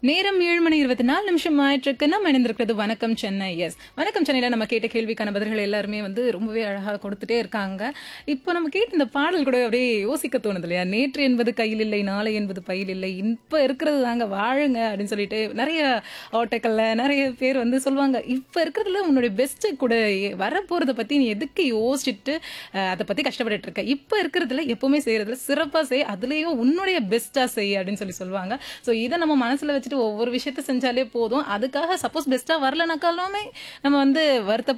நேரம் ஏழு மணி இருபத்தி நாலு நிமிஷம் ஆயிட்டிருக்கு நம்ம இணைந்திருக்கிறது வணக்கம் சென்னை எஸ் வணக்கம் சென்னையில நம்ம கேட்ட கேள்விக்கான பதில்கள் எல்லாருமே வந்து ரொம்பவே அழகா கொடுத்துட்டே இருக்காங்க இப்போ நம்ம கேட்ட இந்த பாடல் கூட அப்படியே யோசிக்க தோணுது இல்லையா நேற்று என்பது கையில் இல்லை நாளை என்பது பையில் இல்லை இப்போ இருக்கிறது தாங்க வாழுங்க அப்படின்னு சொல்லிட்டு நிறைய ஓட்டைக்கல்ல நிறைய பேர் வந்து சொல்லுவாங்க இப்போ இருக்கிறதுல உன்னுடைய பெஸ்ட்டு கூட வரப்போறதை பத்தி நீ எதுக்கு யோசிச்சுட்டு அஹ், அதை பத்தி கஷ்டப்பட்டுட்டு இருக்க இப்போ இருக்கிறதுல எப்பவுமே செய்யறதுல சிறப்பா செய் அதுலயும் உன்னுடைய பெஸ்டா செய் அப்படின்னு சொல்லி சொல்லுவாங்க ஸோ இதை நம்ம மனசுல வச்சுட்டு ஒவ்வொரு விஷயத்த செஞ்சாலே போதும் அதுக்காக சப்போஸ் பெஸ்டா வரலனாக்காலுமே நம்ம வந்து வருத்த